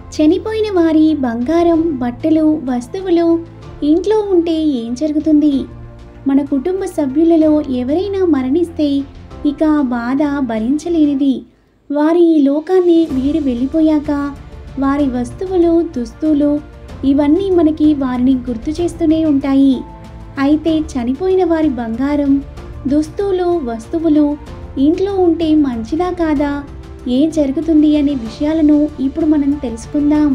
చనిపోయిన వారి బంగారం బట్టలు వస్తువులు ఇంట్లో ఉంటే ఏం జరుగుతుంది మన కుటుంబ సభ్యులలో ఎవరైనా మరణిస్తే ఇక ఆ బాధ భరించలేనిది వారి ఈ లోకాన్ని వీడి వెళ్ళిపోయాక వారి వస్తువులు దుస్తులు ఇవన్నీ మనకి వారిని గుర్తు చేస్తూనే ఉంటాయి అయితే చనిపోయిన వారి బంగారం దుస్తులు వస్తువులు ఇంట్లో ఉంటే మంచిదా కాదా ఏం జరుగుతుంది అనే విషయాలను ఇప్పుడు మనం తెలుసుకుందాం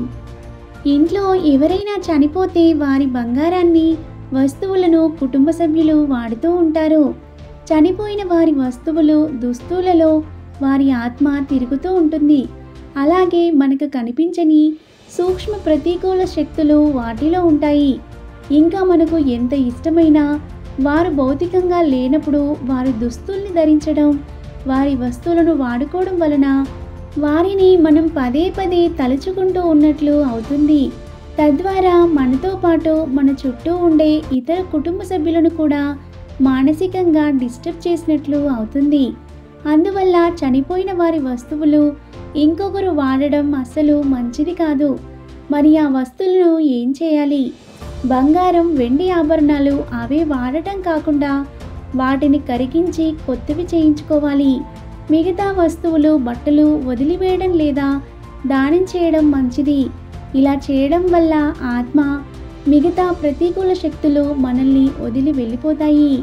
ఇంట్లో ఎవరైనా చనిపోతే వారి బంగారాన్ని వస్తువులను కుటుంబ సభ్యులు వాడుతూ ఉంటారు చనిపోయిన వారి వస్తువులు దుస్తులలో వారి ఆత్మ తిరుగుతూ ఉంటుంది అలాగే మనకు కనిపించని సూక్ష్మ ప్రతికూల శక్తులు వాటిలో ఉంటాయి ఇంకా మనకు ఎంత ఇష్టమైన వారు భౌతికంగా లేనప్పుడు వారి దుస్తుల్ని ధరించడం వారి వస్తువులను వాడుకోవడం వలన వారిని మనం పదే పదే తలుచుకుంటూ ఉన్నట్లు అవుతుంది తద్వారా మనతో పాటు మన చుట్టూ ఉండే ఇతర కుటుంబ సభ్యులను కూడా మానసికంగా డిస్టర్బ్ చేసినట్లు అవుతుంది అందువల్ల చనిపోయిన వారి వస్తువులు ఇంకొకరు వాడడం అస్సలు మంచిది కాదు మరి ఆ వస్తువులను ఏం చేయాలి బంగారం వెండి ఆభరణాలు అవే వాడటం కాకుండా వాటిని కరిగించి కొత్తవి చేయించుకోవాలి మిగతా వస్తువులు బట్టలు వదిలివేయడం లేదా దానం చేయడం మంచిది ఇలా చేయడం వల్ల ఆత్మ మిగతా ప్రతికూల శక్తులు మనల్ని వదిలి వెళ్ళిపోతాయి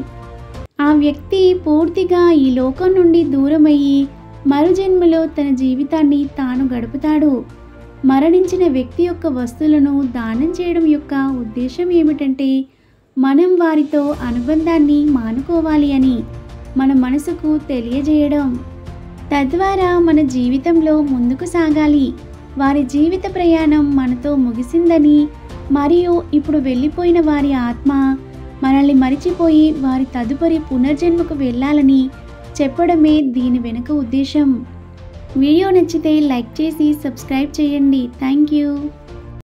ఆ వ్యక్తి పూర్తిగా ఈ లోకం నుండి దూరమయ్యి మరుజన్మలో తన జీవితాన్ని తాను గడుపుతాడు మరణించిన వ్యక్తి యొక్క వస్తువులను దానం చేయడం యొక్క ఉద్దేశం ఏమిటంటే మనం వారితో అనుబంధాన్ని మానుకోవాలి అని మన మనసుకు తెలియజేయడం తద్వారా మన జీవితంలో ముందుకు సాగాలి వారి జీవిత ప్రయాణం మనతో ముగిసిందని మరియు ఇప్పుడు వెళ్ళిపోయిన వారి ఆత్మ మనల్ని మరిచిపోయి వారి తదుపరి పునర్జన్మకు వెళ్ళాలని చెప్పడమే దీని వెనుక ఉద్దేశం వీడియో నచ్చితే లైక్ చేసి సబ్స్క్రైబ్ చేయండి థ్యాంక్ యూ